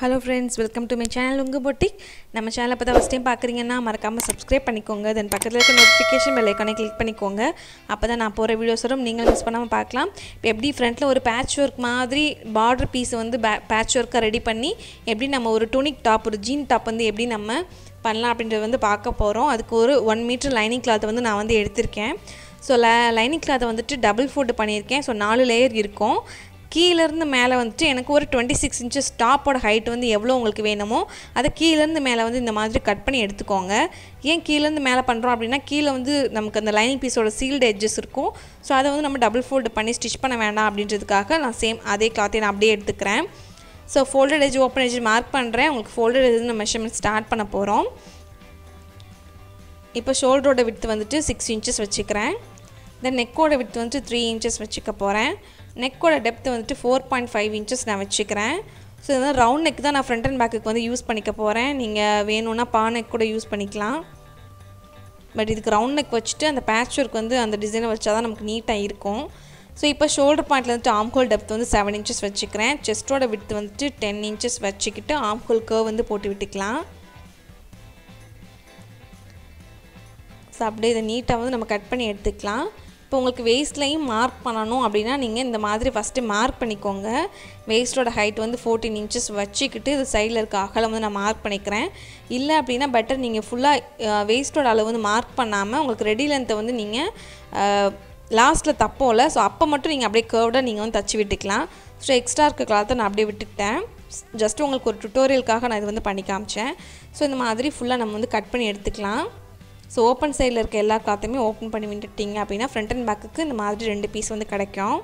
hello friends welcome to my channel உங்கள் boutique நம்ம சேனலை இப்போ தான் ஃபஸ்ட் டைம் பார்க்குறீங்கன்னா மறக்காமல் சப்ஸ்கிரைப் பண்ணிக்கோங்க தென் பக்கத்தில் இருக்க நோட்டிஃபிகேஷன் பெல் ஐக்கானை கிளிக் பண்ணிக்கோங்க அப்போ தான் நான் போகிற வீடியோஸ் வரும் நீங்கள் மிஸ் பண்ணாமல் பார்க்கலாம் இப்போ எப்படி ஃப்ரண்ட்டில் ஒரு பேட்ச் ஒர்க் மாதிரி பார்டர் பீஸ் வந்து பே பேட்ச் ஒர்க்கை ரெடி பண்ணி எப்படி நம்ம ஒரு டூனிக் டாப் ஒரு ஜீன் டாப் வந்து எப்படி நம்ம பண்ணலாம் அப்படின்றத வந்து பார்க்க போகிறோம் அதுக்கு ஒரு ஒன் மீட்டர் லைனிங் கிளாத் வந்து நான் வந்து எடுத்திருக்கேன் ஸோ ல லைனிங் கிளாத்தை வந்துட்டு டபுள் ஃபோல்டு பண்ணியிருக்கேன் ஸோ நாலு லேயர் இருக்கும் கீழேருந்து மேலே வந்துட்டு எனக்கு ஒரு டுவெண்ட்டி சிக்ஸ் இன்ச்சஸ் டாப்போட ஹைட் வந்து எவ்வளோ உங்களுக்கு வேணுமோ அதை கீழேருந்து மேலே வந்து இந்த மாதிரி கட் பண்ணி எடுத்துக்கோங்க ஏன் கீழேருந்து மேலே பண்ணுறோம் அப்படின்னா கீழே வந்து நமக்கு அந்த லைனிங் பீஸோட சீல்டு எட்ஜஸ் இருக்கும் ஸோ அதை வந்து நம்ம டபுள் ஃபோல்டு பண்ணி ஸ்டிச் பண்ண வேண்டாம் அப்படின்றதுக்காக நான் சேம் அதே கிளாத்தை நான் அப்படியே எடுத்துக்கிறேன் so folded edge open edge mark பண்ணுறேன் உங்களுக்கு ஃபோல்டட் எஜ் நம்ம மெஷர்மெண்ட் ஸ்டார்ட் பண்ண போகிறோம் இப்போ ஷோல்டரோட விட்த் வந்துட்டு சிக்ஸ் இன்ச்சஸ் வச்சுக்கிறேன் தென் நெக்கோட விட்த் வந்துட்டு த்ரீ இன்ச்சஸ் வச்சுக்க போகிறேன் நெக்கோட டெப்த் வந்துட்டு ஃபோர் பாயிண்ட் ஃபைவ் இன்ச்சஸ் நான் வச்சுக்கிறேன் ஸோ இதெல்லாம் ரவுண்ட் நெக் தான் நான் ஃப்ரண்ட் அண்ட் பேக்குக்கு வந்து யூஸ் பண்ணிக்க போகிறேன் நீங்கள் வேணும்னா பா நெக் கூட யூஸ் பண்ணிக்கலாம் பட் இதுக்கு ரவுண்ட் நெக் வச்சுட்டு அந்த பேட்ச் ஒர்க் வந்து அந்த டிசைனை வச்சா தான் நமக்கு நீட்டாக இருக்கும் ஸோ இப்போ ஷோல்டர் பாயிண்ட்டில் வந்துட்டு ஆம் ஹோல் டெப்த் வந்து செவன் இன்ச்சஸ் வச்சுக்கிறேன் செஸ்ட்டோட விட்த் வந்துட்டு டென் இன்ச்சஸ் வச்சுக்கிட்டு ஆம் ஹோல் கர்வ் வந்து போட்டு விட்டுக்கலாம் ஸோ அப்படியே இதை நீட்டாக வந்து நம்ம கட் பண்ணி எடுத்துக்கலாம் இப்போ உங்களுக்கு வேஸ்ட்லையும் மார்க் பண்ணணும் அப்படின்னா நீங்கள் இந்த மாதிரி ஃபஸ்ட்டு மார்க் பண்ணிக்கோங்க வேஸ்ட்டோட ஹைட் வந்து ஃபோர்டீன் இன்ச்சஸ் வச்சுக்கிட்டு இது சைடில் இருக்க அகலம் வந்து நான் மார்க் பண்ணிக்கிறேன் இல்லை அப்படின்னா பெட்டர் நீங்கள் ஃபுல்லாக வேஸ்ட்டோட அளவு வந்து மார்க் பண்ணாமல் உங்களுக்கு ரெடி லென்த்தை வந்து நீங்கள் லாஸ்ட்டில் தப்போம்ல ஸோ அப்போ மட்டும் நீங்கள் அப்படியே கேர்வ்டாக நீங்கள் வந்து தச்சு விட்டுக்கலாம் ஸோ எக்ஸ்ட்ரா இருக்க கிளாத்தை நான் அப்படியே விட்டுக்கிட்டேன் ஜஸ்ட் உங்களுக்கு ஒரு டுட்டோரியலுக்காக நான் இது வந்து பண்ணி காமிச்சேன் ஸோ இந்த மாதிரி ஃபுல்லாக நம்ம வந்து கட் பண்ணி எடுத்துக்கலாம் ஸோ ஓப்பன் சைடில் இருக்க எல்லா கிளாத்தையுமே ஓப்பன் பண்ணி விட்டுட்டிங்க அப்படின்னா ஃப்ரண்ட் அண்ட் பேக்குக்கு இந்த மாதிரி ரெண்டு பீஸ் வந்து கிடைக்கும்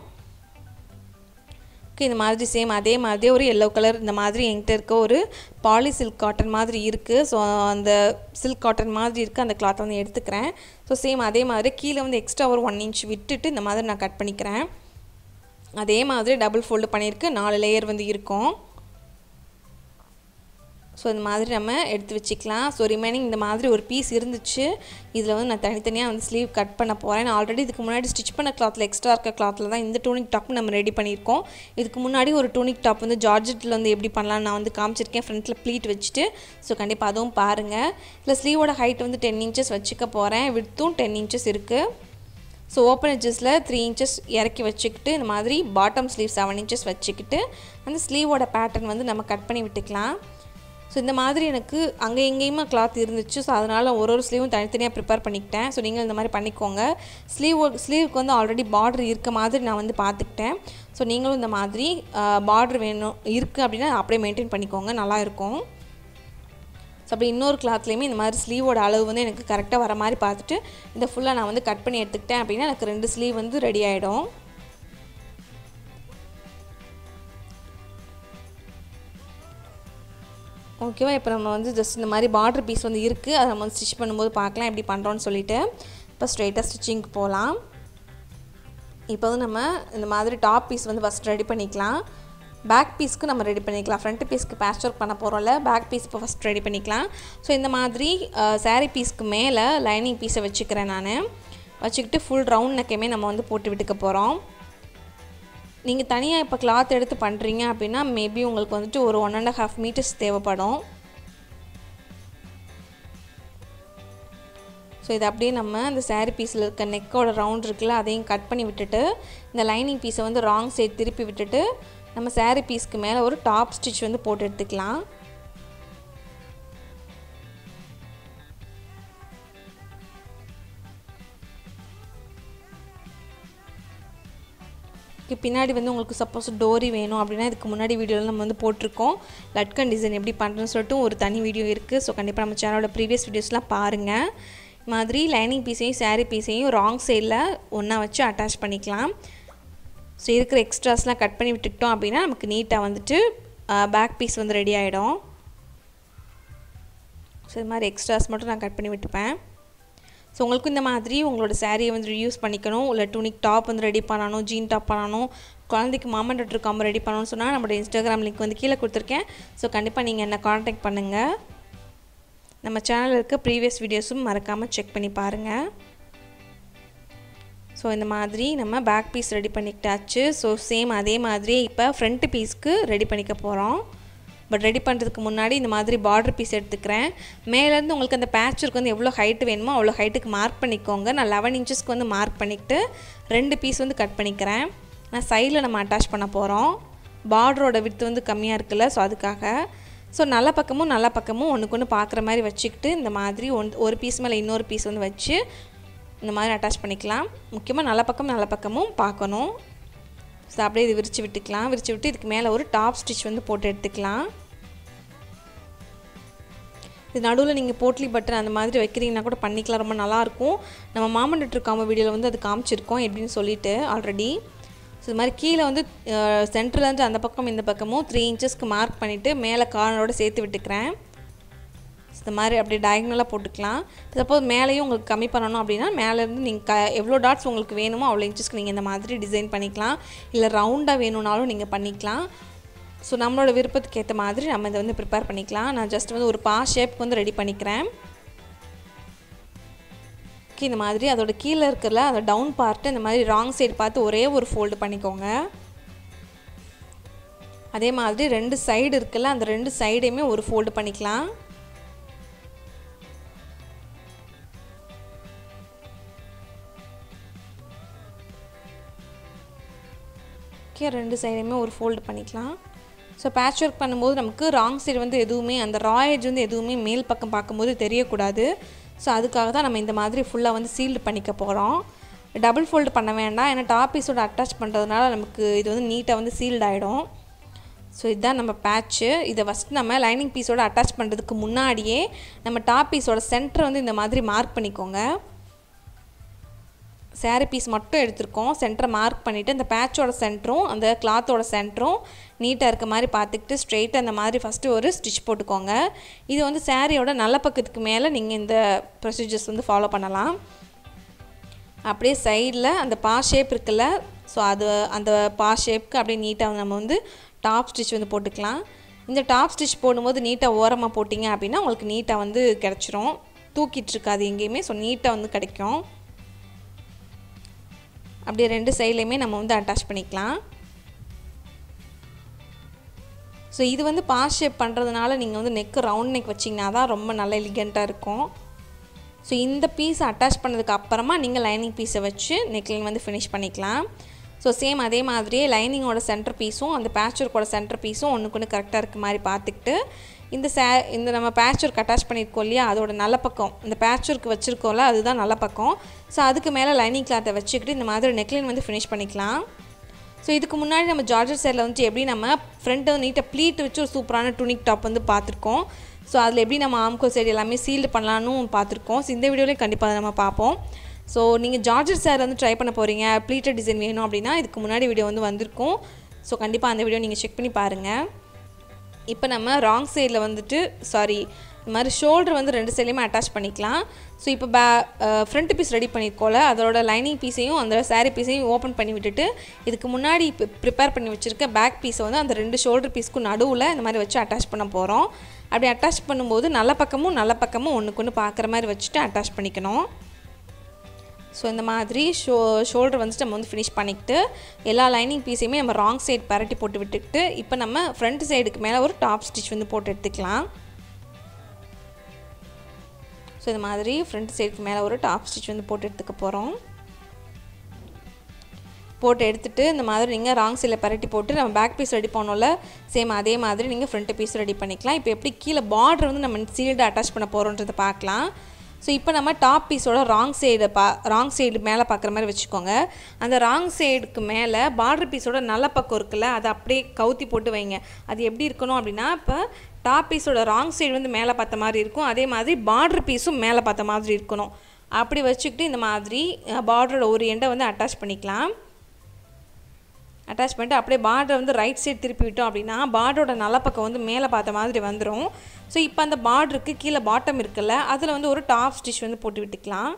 ஓகே இந்த மாதிரி சேம் அதே மாதிரி ஒரு எல்லோ கலர் இந்த மாதிரி என்கிட்ட இருக்க ஒரு பாலி சில்க் காட்டன் மாதிரி இருக்குது ஸோ அந்த சில்க் காட்டன் மாதிரி இருக்குது அந்த கிளாத்தை வந்து எடுத்துக்கிறேன் ஸோ சேம் அதே மாதிரி கீழே வந்து எக்ஸ்ட்ரா ஒரு ஒன் இன்ச் விட்டுட்டு இந்த மாதிரி நான் கட் பண்ணிக்கிறேன் அதே மாதிரி டபுள் ஃபோல்டு பண்ணியிருக்கு நாலு லேயர் வந்து இருக்கும் ஸோ இந்த மாதிரி நம்ம எடுத்து வச்சுக்கலாம் ஸோ ரிமைனிங் இந்த மாதிரி ஒரு பீஸ் இருந்துச்சு இதில் வந்து நான் தனித்தனியாக வந்து ஸ்லீவ் கட் பண்ண போகிறேன் நான் ஆல்ரெடி இதுக்கு முன்னாடி ஸ்டிச் பண்ண கிளாத்தில் எக்ஸ்ட்ரா இருக்க கிளாத்தில் தான் இந்த டூனிக் டாப் நம்ம ரெடி பண்ணியிருக்கோம் இதுக்கு முன்னாடி ஒரு டூனிக் டாப் வந்து ஜார்ஜெட்டில் வந்து எப்படி பண்ணலாம் நான் வந்து காமிச்சிருக்கேன் ஃப்ரண்ட்டில் ப்ளீட் வச்சுட்டு ஸோ கண்டிப்பாக அதுவும் பாருங்கள் இல்லை ஸ்லீவோட ஹைட் வந்து டென் இன்ச்சஸ் வச்சுக்க போகிறேன் விட்த்தும் டென் இன்ச்சஸ் இருக்குது ஸோ ஓப்பன் எட்ஜஸில் த்ரீ இன்ச்சஸ் இறக்கி வச்சுக்கிட்டு இந்த மாதிரி பாட்டம் ஸ்லீவ் செவன் இன்ச்சஸ் வச்சுக்கிட்டு அந்த ஸ்லீவோட பேட்டர்ன் வந்து நம்ம கட் பண்ணி விட்டுக்கலாம் ஸோ இந்த மாதிரி எனக்கு அங்கே எங்கேயுமே கிளாத் இருந்துச்சு ஸோ அதனால் ஒரு ஒரு ஸ்லீவும் தனித்தனியாக ப்ரிப்பேர் பண்ணிக்கிட்டேன் ஸோ நீங்கள் இந்த மாதிரி பண்ணிக்கோங்க ஸ்லீவ் ஸ்லீவுக்கு வந்து ஆல்ரெடி பார்டர் இருக்க மாதிரி நான் வந்து பார்த்துக்கிட்டேன் ஸோ நீங்களும் இந்த மாதிரி பார்டர் வேணும் இருக்குது அப்படின்னா அப்படியே மெயின்டைன் பண்ணிக்கோங்க நல்லா இருக்கும் ஸோ அப்படி இன்னொரு கிளாத்லேயுமே இந்த மாதிரி ஸ்லீவோட அளவு வந்து எனக்கு கரெக்டாக வர மாதிரி பார்த்துட்டு இந்த ஃபுல்லாக நான் வந்து கட் பண்ணி எடுத்துக்கிட்டேன் அப்படின்னா எனக்கு ரெண்டு ஸ்லீவ் வந்து ரெடி ஆகிடும் ஓகேவா இப்போ நம்ம வந்து ஜஸ்ட் இந்த மாதிரி பார்டர் பீஸ் வந்து இருக்குது அதை நம்ம வந்து ஸ்டிச் பண்ணும்போது பார்க்கலாம் எப்படி பண்ணுறோன்னு சொல்லிவிட்டு இப்போ ஸ்ட்ரெயிட்டாக ஸ்டிச்சிங்க்கு போகலாம் இப்போ வந்து நம்ம இந்த மாதிரி டாப் பீஸ் வந்து ஃபஸ்ட் ரெடி பண்ணிக்கலாம் பேக் பீஸ்க்கு நம்ம ரெடி பண்ணிக்கலாம் ஃப்ரண்ட் பீஸ்க்கு பேட்ச் ஒர்க் பண்ண போகிறோம்ல பேக் பீஸ் இப்போ ஃபஸ்ட் ரெடி பண்ணிக்கலாம் ஸோ இந்த மாதிரி சாரீ பீஸ்க்கு மேலே லைனிங் பீஸை வச்சுக்கிறேன் நான் வச்சுக்கிட்டு ஃபுல் ரவுண்ட் நெக்கையுமே நம்ம வந்து போட்டு விட்டுக்க போகிறோம் நீங்கள் தனியாக இப்போ கிளாத் எடுத்து பண்ணுறீங்க அப்படின்னா மேபி உங்களுக்கு வந்துட்டு ஒரு ஒன் அண்ட் ஹாஃப் மீட்டர்ஸ் தேவைப்படும் ஸோ இது அப்படியே நம்ம இந்த சாரீ பீஸில் இருக்க நெக்கோட ரவுண்ட் இருக்குல்ல அதையும் கட் பண்ணி விட்டுட்டு இந்த லைனிங் பீஸை வந்து ராங் சைட் திருப்பி விட்டுட்டு நம்ம சாரீ பீஸ்க்கு மேலே ஒரு டாப் ஸ்டிச் வந்து போட்டு எடுத்துக்கலாம் பின்னாடி வந்து உங்களுக்கு சப்போஸ் டோரி வேணும் அப்படின்னா இதுக்கு முன்னாடி வீடியோவில் நம்ம வந்து போட்டிருக்கோம் லட்கன் டிசைன் எப்படி பண்ணுறேன்னு சொல்லிட்டு ஒரு தனி வீடியோ இருக்குது ஸோ கண்டிப்பாக நம்ம சேனலோட ப்ரீவியஸ் வீடியோஸ்லாம் பாருங்கள் மாதிரி லைனிங் பீஸையும் சாரீ பீஸையும் ராங் சைடில் ஒன்றா வச்சு அட்டாச் பண்ணிக்கலாம் ஸோ இருக்கிற எக்ஸ்ட்ராஸ்லாம் கட் பண்ணி விட்டுக்கிட்டோம் அப்படின்னா நமக்கு நீட்டாக வந்துட்டு பேக் பீஸ் வந்து ரெடி ஆகிடும் ஸோ இது மாதிரி எக்ஸ்ட்ராஸ் மட்டும் நான் கட் பண்ணி விட்டுப்பேன் ஸோ உங்களுக்கும் இந்த மாதிரி உங்களோட சாரியை வந்து ரியூஸ் பண்ணிக்கணும் இல்லை டூனிக் டாப் வந்து ரெடி பண்ணணும் ஜீன் டாப் பண்ணணும் குழந்தைக்கு மாமன் டாக்டர் காம்போ ரெடி பண்ணணும்னு சொன்னால் நம்மளோட இன்ஸ்டாகிராம் லிங்க் வந்து கீழே கொடுத்துருக்கேன் ஸோ கண்டிப்பாக நீங்கள் என்னை காண்டாக்ட் பண்ணுங்கள் நம்ம சேனலில் இருக்க ப்ரீவியஸ் வீடியோஸும் மறக்காமல் செக் பண்ணி பாருங்கள் ஸோ இந்த மாதிரி நம்ம பேக் பீஸ் ரெடி பண்ணிக்கிட்டாச்சு ஸோ சேம் அதே மாதிரி இப்போ ஃப்ரண்ட் பீஸ்க்கு ரெடி பண்ணிக்க போகிறோம் பட் ரெடி பண்ணுறதுக்கு முன்னாடி இந்த மாதிரி பார்டர் பீஸ் எடுத்துக்கிறேன் மேலேருந்து உங்களுக்கு அந்த பேட்சுக்கு வந்து எவ்வளோ ஹைட்டு வேணுமோ அவ்வளோ ஹைட்டுக்கு மார்க் பண்ணிக்கோங்க நான் லெவன் இன்ச்சஸ்க்கு வந்து மார்க் பண்ணிக்கிட்டு ரெண்டு பீஸ் வந்து கட் பண்ணிக்கிறேன் நான் சைடில் நம்ம அட்டாச் பண்ண போகிறோம் பார்டரோட விட்டு வந்து கம்மியாக இருக்குல்ல ஸோ அதுக்காக ஸோ நல்ல பக்கமும் நல்ல பக்கமும் ஒன்றுக்கு ஒன்று பார்க்குற மாதிரி வச்சுக்கிட்டு இந்த மாதிரி ஒன் ஒரு பீஸ் மேலே இன்னொரு பீஸ் வந்து வச்சு இந்த மாதிரி அட்டாச் பண்ணிக்கலாம் முக்கியமாக நல்ல பக்கம் நல்ல பக்கமும் பார்க்கணும் ஸோ அப்படியே இது விரித்து விட்டுக்கலாம் விரித்து விட்டு இதுக்கு மேலே ஒரு டாப் ஸ்டிச் வந்து போட்டு எடுத்துக்கலாம் இது நடுவில் நீங்கள் போட்லி பட்டன் அந்த மாதிரி வைக்கிறீங்கன்னா கூட பண்ணிக்கலாம் ரொம்ப நல்லாயிருக்கும் நம்ம மாமன் காம வீடியோவில் வந்து அது காமிச்சிருக்கோம் எப்படின்னு சொல்லிட்டு ஆல்ரெடி ஸோ இது மாதிரி கீழே வந்து சென்டர்லேருந்து அந்த பக்கம் இந்த பக்கமும் த்ரீ இன்ச்சஸ்க்கு மார்க் பண்ணிவிட்டு மேலே கார்னரோட சேர்த்து விட்டுக்கிறேன் இந்த மாதிரி அப்படியே டயக்னலாக போட்டுக்கலாம் சப்போஸ் மேலேயும் உங்களுக்கு கம்மி பண்ணணும் அப்படின்னா மேலேருந்து நீங்கள் க எவ்வளோ டாட்ஸ் உங்களுக்கு வேணுமோ அவ்வளோ இன்ச்சஸ்க்கு நீங்கள் இந்த மாதிரி டிசைன் பண்ணிக்கலாம் இல்லை ரவுண்டாக வேணும்னாலும் நீங்கள் பண்ணிக்கலாம் ஸோ நம்மளோட விருப்பத்துக்கு ஏற்ற மாதிரி நம்ம இதை வந்து ப்ரிப்பேர் பண்ணிக்கலாம் நான் ஜஸ்ட் வந்து ஒரு பா ஷேப்க்கு வந்து ரெடி பண்ணிக்கிறேன் ஓகே இந்த மாதிரி அதோட கீழே இருக்கிறல அந்த டவுன் பார்ட்டு இந்த மாதிரி ராங் சைடு பார்த்து ஒரே ஒரு ஃபோல்டு பண்ணிக்கோங்க அதே மாதிரி ரெண்டு சைடு இருக்குல்ல அந்த ரெண்டு சைடையுமே ஒரு ஃபோல்டு பண்ணிக்கலாம் ஓகே ரெண்டு சைடையுமே ஒரு ஃபோல்டு பண்ணிக்கலாம் ஸோ பேட்ச் ஒர்க் பண்ணும்போது நமக்கு ராங் சைடு வந்து எதுவுமே அந்த ராயேஜ் வந்து எதுவுமே மேல் பக்கம் பார்க்கும்போது தெரியக்கூடாது ஸோ அதுக்காக தான் நம்ம இந்த மாதிரி ஃபுல்லாக வந்து சீல்டு பண்ணிக்க போகிறோம் டபுள் ஃபோல்டு பண்ண வேண்டாம் ஏன்னா டாப் பீஸோட அட்டாச் பண்ணுறதுனால நமக்கு இது வந்து நீட்டாக வந்து சீல்டு ஆகிடும் ஸோ இதுதான் நம்ம பேட்ச்சு இதை ஃபஸ்ட் நம்ம லைனிங் பீஸோட அட்டாச் பண்ணுறதுக்கு முன்னாடியே நம்ம டாப் பீஸோட சென்டர் வந்து இந்த மாதிரி மார்க் பண்ணிக்கோங்க சேரீ பீஸ் மட்டும் எடுத்திருக்கோம் சென்டரை மார்க் பண்ணிவிட்டு அந்த பேட்சோட சென்டரும் அந்த கிளாத்தோட சென்டரும் நீட்டாக இருக்க மாதிரி பார்த்துக்கிட்டு ஸ்ட்ரெயிட்டாக அந்த மாதிரி ஃபஸ்ட்டு ஒரு ஸ்டிச் போட்டுக்கோங்க இது வந்து சேரீயோட நல்ல பக்கத்துக்கு மேலே நீங்கள் இந்த ப்ரொசீஜர்ஸ் வந்து ஃபாலோ பண்ணலாம் அப்படியே சைடில் அந்த பா ஷேப் இருக்குல்ல ஸோ அது அந்த பா ஷேப்க்கு அப்படியே நீட்டாக நம்ம வந்து டாப் ஸ்டிச் வந்து போட்டுக்கலாம் இந்த டாப் ஸ்டிச் போடும்போது நீட்டாக ஓரமாக போட்டிங்க அப்படின்னா உங்களுக்கு நீட்டாக வந்து கிடச்சிரும் தூக்கிட்டு இருக்காது எங்கேயுமே ஸோ நீட்டாக வந்து கிடைக்கும் அப்படியே ரெண்டு சைட்லேயுமே நம்ம வந்து அட்டாச் பண்ணிக்கலாம் ஸோ இது வந்து பாஸ் ஷேப் பண்ணுறதுனால நீங்கள் வந்து நெக்கு ரவுண்ட் நெக் வச்சிங்கன்னா தான் ரொம்ப நல்ல எலிகண்ட்டாக இருக்கும் ஸோ இந்த பீஸை அட்டாச் பண்ணதுக்கு அப்புறமா நீங்கள் லைனிங் பீஸை வச்சு நெக்லைன் வந்து ஃபினிஷ் பண்ணிக்கலாம் ஸோ சேம் அதே மாதிரியே லைனிங்கோட சென்டர் பீஸும் அந்த பேட்ச்ஒர்க்கோட சென்டர் பீஸும் ஒன்றுக்கு ஒன்று கரெக்டாக இருக்க மாதிரி பார்த்துக்கிட்டு இந்த சே இந்த நம்ம பேட்ச்ஒர்க் அட்டாச் பண்ணியிருக்கோம் இல்லையா அதோட நல்ல பக்கம் இந்த பேட்ச்ஒர்க் வச்சுருக்கோம்ல அதுதான் நல்ல பக்கம் ஸோ அதுக்கு மேலே லைனிங் கிளாத்தை வச்சுக்கிட்டு இந்த மாதிரி நெக்லைன் வந்து ஃபினிஷ் பண்ணிக்கலாம் ஸோ இதுக்கு முன்னாடி நம்ம ஜார்ஜர் சைடில் வந்து எப்படி நம்ம ஃப்ரண்ட்டு வந்து நீட்டாக ப்ளீட் வச்சு ஒரு சூப்பரான டுனிக் டாப் வந்து பார்த்துருக்கோம் ஸோ அதில் எப்படி நம்ம ஆம்கோ சைடு எல்லாமே சீல்டு பண்ணலான்னு பார்த்துருக்கோம் ஸோ இந்த வீடியோலேயும் கண்டிப்பாக நம்ம பார்ப்போம் ஸோ நீங்கள் ஜார்ஜர் சேர் வந்து ட்ரை பண்ண போகிறீங்க ப்ளீட்டட் டிசைன் வேணும் அப்படின்னா இதுக்கு முன்னாடி வீடியோ வந்து வந்திருக்கும் ஸோ கண்டிப்பாக அந்த வீடியோ நீங்கள் செக் பண்ணி பாருங்கள் இப்போ நம்ம ராங் சைடில் வந்துட்டு சாரி இந்த மாதிரி ஷோல்டர் வந்து ரெண்டு சைட்லேயுமே அட்டாச் பண்ணிக்கலாம் ஸோ இப்போ பே ஃப்ரண்ட் பீஸ் ரெடி பண்ணியிருக்கோம்ல அதோட லைனிங் பீஸையும் அந்த சாரீ பீஸையும் ஓப்பன் பண்ணி விட்டுட்டு இதுக்கு முன்னாடி இப்போ ப்ரிப்பேர் பண்ணி வச்சுருக்க பேக் பீஸை வந்து அந்த ரெண்டு ஷோல்டர் பீஸ்க்கும் நடுவில் இந்த மாதிரி வச்சு அட்டாச் பண்ண போகிறோம் அப்படி அட்டாச் பண்ணும்போது நல்ல பக்கமும் நல்ல பக்கமும் ஒன்றுக்கு ஒன்று பார்க்குற மாதிரி வச்சுட்டு அட்டாச் பண்ணிக்கணும் ஸோ இந்த மாதிரி ஷோ ஷோல்டர் வந்துட்டு நம்ம வந்து ஃபினிஷ் பண்ணிக்கிட்டு எல்லா லைனிங் பீஸையுமே நம்ம ராங் சைடு பரட்டி போட்டு விட்டுக்கிட்டு இப்போ நம்ம ஃப்ரண்ட் சைடுக்கு மேலே ஒரு டாப் ஸ்டிச் வந்து போட்டு எடுத்துக்கலாம் ஸோ இந்த மாதிரி ஃப்ரண்ட் சைடுக்கு மேலே ஒரு டாப் ஸ்டிச் வந்து போட்டு எடுத்துக்க போகிறோம் போட்டு எடுத்துகிட்டு இந்த மாதிரி நீங்கள் ராங் சைடில் பரட்டி போட்டு நம்ம பேக் பீஸ் ரெடி பண்ணோம்ல சேம் அதே மாதிரி நீங்கள் ஃப்ரண்ட் பீஸ் ரெடி பண்ணிக்கலாம் இப்போ எப்படி கீழே பார்டர் வந்து நம்ம சீல்டு அட்டாச் பண்ண போகிறோன்றதை பார்க்கலாம் ஸோ இப்போ நம்ம டாப் பீஸோட ராங் சைடு பா ராங் சைடு மேலே பார்க்குற மாதிரி வச்சுக்கோங்க அந்த ராங் சைடுக்கு மேலே பார்டர் பீஸோட நல்ல பக்கம் இருக்குல்ல அதை அப்படியே கவுத்தி போட்டு வைங்க அது எப்படி இருக்கணும் அப்படின்னா இப்போ டாப் பீஸோட ராங் சைடு வந்து மேலே பார்த்த மாதிரி இருக்கும் அதே மாதிரி பார்டர் பீஸும் மேலே பார்த்த மாதிரி இருக்கணும் அப்படி வச்சுக்கிட்டு இந்த மாதிரி பார்டரோட ஒரு எண்டை வந்து அட்டாச் பண்ணிக்கலாம் அட்டாச் பண்ணிட்டு அப்படியே பார்டர் வந்து ரைட் சைடு திருப்பி விட்டோம் அப்படின்னா பார்டரோட நல்ல பக்கம் வந்து மேலே பார்த்த மாதிரி வந்துடும் ஸோ இப்போ அந்த பார்டருக்கு கீழே பாட்டம் இருக்குல்ல அதில் வந்து ஒரு டாப் ஸ்டிச் வந்து போட்டு விட்டுக்கலாம்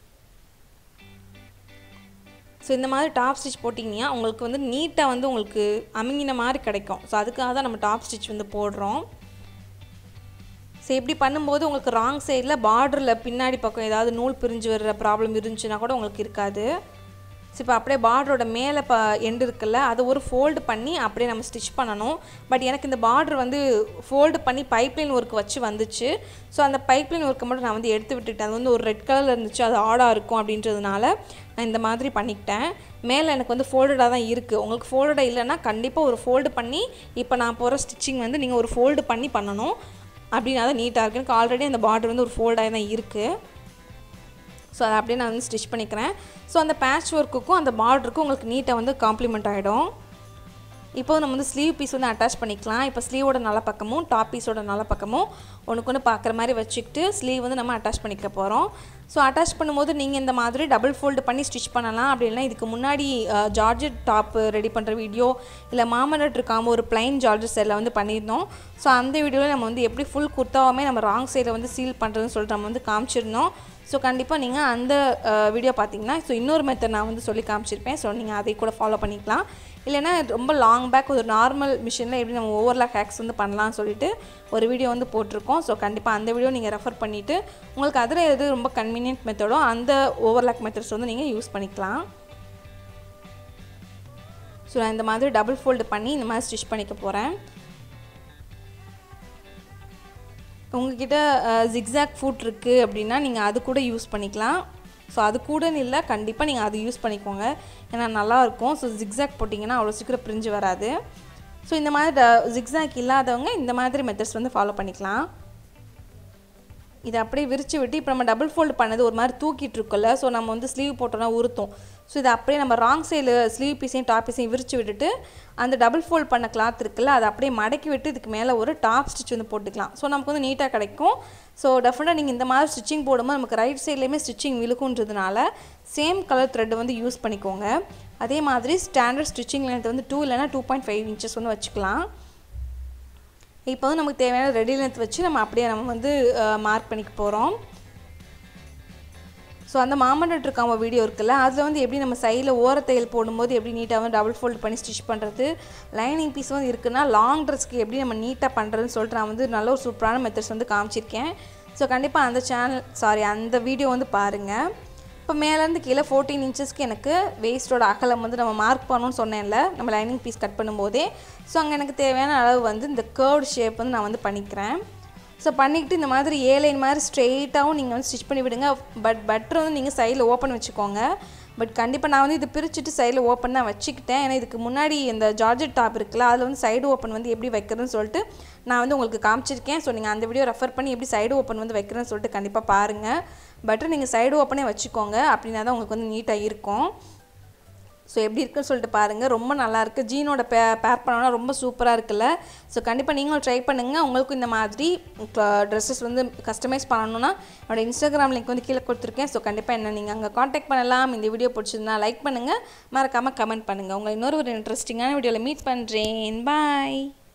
ஸோ இந்த மாதிரி டாப் ஸ்டிச் போட்டிங்கன்னா உங்களுக்கு வந்து நீட்டாக வந்து உங்களுக்கு அமுங்கின மாதிரி கிடைக்கும் ஸோ அதுக்காக தான் நம்ம டாப் ஸ்டிச் வந்து போடுறோம் ஸோ இப்படி பண்ணும்போது உங்களுக்கு ராங் சைடில் பார்டரில் பின்னாடி பக்கம் ஏதாவது நூல் பிரிஞ்சு வர்ற ப்ராப்ளம் இருந்துச்சுன்னா கூட உங்களுக்கு இருக்காது ஸோ இப்போ அப்படியே பார்டரோட மேலே இப்போ எண்டு இருக்குல்ல அதை ஒரு ஃபோல்டு பண்ணி அப்படியே நம்ம ஸ்டிச் பண்ணணும் பட் எனக்கு இந்த பார்டர் வந்து ஃபோல்டு பண்ணி பைப்லைன் ஒர்க் வச்சு வந்துச்சு ஸோ அந்த பைப்லைன் ஒர்க்கை மட்டும் நான் வந்து எடுத்து விட்டுட்டேன் அது வந்து ஒரு ரெட் கலரில் இருந்துச்சு அது ஆடாக இருக்கும் அப்படின்றதுனால நான் இந்த மாதிரி பண்ணிக்கிட்டேன் மேலே எனக்கு வந்து ஃபோல்டடாக தான் இருக்குது உங்களுக்கு ஃபோல்டடாக இல்லைன்னா கண்டிப்பாக ஒரு ஃபோல்டு பண்ணி இப்போ நான் போகிற ஸ்டிச்சிங் வந்து நீங்கள் ஒரு ஃபோல்டு பண்ணி பண்ணணும் அப்படின்னா தான் நீட்டாக இருக்குது எனக்கு ஆல்ரெடி அந்த பார்டர் வந்து ஒரு ஃபோல்டாக தான் இருக்குது ஸோ அதை அப்படியே நான் வந்து ஸ்டிச் பண்ணிக்கிறேன் ஸோ அந்த பேட்ச் ஒர்க்குக்கும் அந்த பார்டருக்கும் உங்களுக்கு நீட்டாக வந்து காம்ப்ளிமெண்ட் ஆகிடும் இப்போ நம்ம வந்து ஸ்லீவ் பீஸ் வந்து அட்டாச் பண்ணிக்கலாம் இப்போ ஸ்லீவோட நல்ல பக்கமும் டாப் பீஸோட நல்ல பக்கமும் ஒன்றுக்கு ஒன்று பார்க்குற மாதிரி வச்சுக்கிட்டு ஸ்லீவ் வந்து நம்ம அட்டாச் பண்ணிக்க போகிறோம் ஸோ அட்டாச் பண்ணும்போது நீங்கள் இந்த மாதிரி டபுள் ஃபோல்டு பண்ணி ஸ்டிச் பண்ணலாம் அப்படி இல்லைனா இதுக்கு முன்னாடி ஜார்ஜெட் டாப் ரெடி பண்ணுற வீடியோ இல்லை மாமனட் இருக்காமல் ஒரு பிளைன் ஜார்ஜெட் சைடில் வந்து பண்ணியிருந்தோம் ஸோ அந்த வீடியோவில் நம்ம வந்து எப்படி ஃபுல் குர்த்தாவுமே நம்ம ராங் சைடில் வந்து சீல் பண்ணுறதுன்னு சொல்லிட்டு நம்ம வந்து காமிச்சிருந்தோம் ஸோ கண்டிப்பாக நீங்கள் அந்த வீடியோ பார்த்தீங்கன்னா ஸோ இன்னொரு மெத்தட் நான் வந்து சொல்லி காமிச்சிருப்பேன் ஸோ நீங்கள் அதை கூட ஃபாலோ பண்ணிக்கலாம் இல்லைனா ரொம்ப லாங் பேக் ஒரு நார்மல் மிஷினில் எப்படி நம்ம ஓவர்லாக் ஹேக்ஸ் வந்து பண்ணலாம்னு சொல்லிட்டு ஒரு வீடியோ வந்து போட்டிருக்கோம் ஸோ கண்டிப்பாக அந்த வீடியோ நீங்கள் ரெஃபர் பண்ணிவிட்டு உங்களுக்கு அதில் எது ரொம்ப கன்வீனியன்ட் மெத்தடோ அந்த ஓவர்லாக் மெத்தட்ஸ் வந்து நீங்கள் யூஸ் பண்ணிக்கலாம் ஸோ நான் இந்த மாதிரி டபுள் ஃபோல்டு பண்ணி இந்த மாதிரி ஸ்டிச் பண்ணிக்க போகிறேன் உங்ககிட்ட ஜிக்ஸாக் ஃபுட் இருக்குது அப்படின்னா நீங்கள் அது கூட யூஸ் பண்ணிக்கலாம் ஸோ அது கூடன்னு இல்லை கண்டிப்பாக நீங்கள் அது யூஸ் பண்ணிக்கோங்க ஏன்னா நல்லாயிருக்கும் ஸோ ஜிக்ஸாக் போட்டிங்கன்னா அவ்வளோ சீக்கிரம் பிரிஞ்சு வராது ஸோ இந்த மாதிரி ஜிக்ஸாக் இல்லாதவங்க இந்த மாதிரி மெத்தட்ஸ் வந்து ஃபாலோ பண்ணிக்கலாம் இதை அப்படியே விரித்து விட்டு இப்போ நம்ம டபுள் ஃபோல்டு பண்ணது ஒரு மாதிரி தூக்கிட்டு இருக்கோம்ல ஸோ நம்ம வந்து ஸ்லீவ் போட்டோம்னா உறுத்தும் ஸோ இதை அப்படியே நம்ம ராங் சைடில் ஸ்லீவ் பீஸையும் டாப் பீஸையும் விரித்து விட்டுட்டு அந்த டபுள் ஃபோல்ட் பண்ண கிளாத் இருக்குல்ல அதை அப்படியே மடக்கி விட்டு இதுக்கு மேலே ஒரு டாப் ஸ்டிச் வந்து போட்டுக்கலாம் ஸோ நமக்கு வந்து நீட்டாக கிடைக்கும் ஸோ டெஃபினட்டாக நீங்கள் இந்த மாதிரி ஸ்டிச்சிங் போடும்போது நமக்கு ரைட் சைட்லேயுமே ஸ்டிச்சிங் விழுக்குன்றதுனால சேம் கலர் த்ரெட் வந்து யூஸ் பண்ணிக்கோங்க அதே மாதிரி ஸ்டாண்டர்ட் ஸ்டிச்சிங் லென்த் வந்து டூ இல்லைனா டூ பாயிண்ட் ஃபைவ் இன்ச்சஸ் வந்து வச்சுக்கலாம் இப்போ வந்து நமக்கு தேவையான ரெடி லென்த் வச்சு நம்ம அப்படியே நம்ம வந்து மார்க் பண்ணிக்க போகிறோம் ஸோ அந்த மாமண்டட் இருக்காம வீடியோ இருக்குல்ல அதில் வந்து எப்படி நம்ம சைடில் ஓரத்தையல் போடும்போது எப்படி நீட்டாக வந்து டபுள் ஃபோல்ட் பண்ணி ஸ்டிச் பண்ணுறது லைனிங் பீஸ் வந்து இருக்குன்னா லாங் ட்ரெஸ்க்கு எப்படி நம்ம நீட்டாக பண்ணுறதுன்னு சொல்லிட்டு நான் வந்து நல்ல ஒரு சூப்பரான மெத்தட்ஸ் வந்து காமிச்சிருக்கேன் ஸோ கண்டிப்பாக அந்த சேனல் சாரி அந்த வீடியோ வந்து பாருங்கள் இப்போ மேலேருந்து கீழே ஃபோர்டீன் இன்ச்சஸ்க்கு எனக்கு வேஸ்ட்டோட அகலம் வந்து நம்ம மார்க் பண்ணணும்னு சொன்னேன்ல நம்ம லைனிங் பீஸ் கட் பண்ணும்போதே ஸோ அங்கே எனக்கு தேவையான அளவு வந்து இந்த கேர்டு ஷேப் வந்து நான் வந்து பண்ணிக்கிறேன் ஸோ பண்ணிக்கிட்டு இந்த மாதிரி ஏ லைன் மாதிரி ஸ்ட்ரெயிட்டாகவும் நீங்கள் வந்து ஸ்டிச் பண்ணி விடுங்க பட் பட்டர் வந்து நீங்கள் சைடில் ஓப்பன் வச்சுக்கோங்க பட் கண்டிப்பாக நான் வந்து இது பிரிச்சுட்டு சைடில் ஓப்பன் தான் வச்சுக்கிட்டேன் ஏன்னா இதுக்கு முன்னாடி இந்த ஜார்ஜெட் டாப் இருக்குல்ல அதில் வந்து சைடு ஓப்பன் வந்து எப்படி வைக்கிறதுன்னு சொல்லிட்டு நான் வந்து உங்களுக்கு காமிச்சிருக்கேன் ஸோ நீங்கள் அந்த வீடியோ ரெஃபர் பண்ணி எப்படி சைடு ஓப்பன் வந்து வைக்கிறேன்னு சொல்லிட்டு கண்டிப்பாக பாருங்கள் பட்டர் நீங்கள் சைடு ஓப்பனே வச்சுக்கோங்க அப்படின்னா தான் உங்களுக்கு வந்து நீட்டாக இருக்கும் ஸோ எப்படி இருக்குன்னு சொல்லிட்டு பாருங்கள் ரொம்ப நல்லாயிருக்கு ஜீனோட பே பேர் பண்ணோன்னா ரொம்ப சூப்பராக இருக்குல்ல ஸோ கண்டிப்பாக நீங்களும் ட்ரை பண்ணுங்கள் உங்களுக்கும் இந்த மாதிரி ட்ரெஸ்ஸஸ் வந்து கஸ்டமைஸ் பண்ணணுன்னா என்னோட இன்ஸ்டாகிராம் லிங்க் வந்து கீழே கொடுத்துருக்கேன் ஸோ கண்டிப்பாக என்ன நீங்கள் அங்கே காண்டாக்ட் பண்ணலாம் இந்த வீடியோ பிடிச்சிருந்தா லைக் பண்ணுங்கள் மறக்காமல் கமெண்ட் பண்ணுங்கள் உங்களை இன்னொரு ஒரு இன்ட்ரெஸ்டிங்கான வீடியோவில் மீட் பண்ணுறேன் பாய்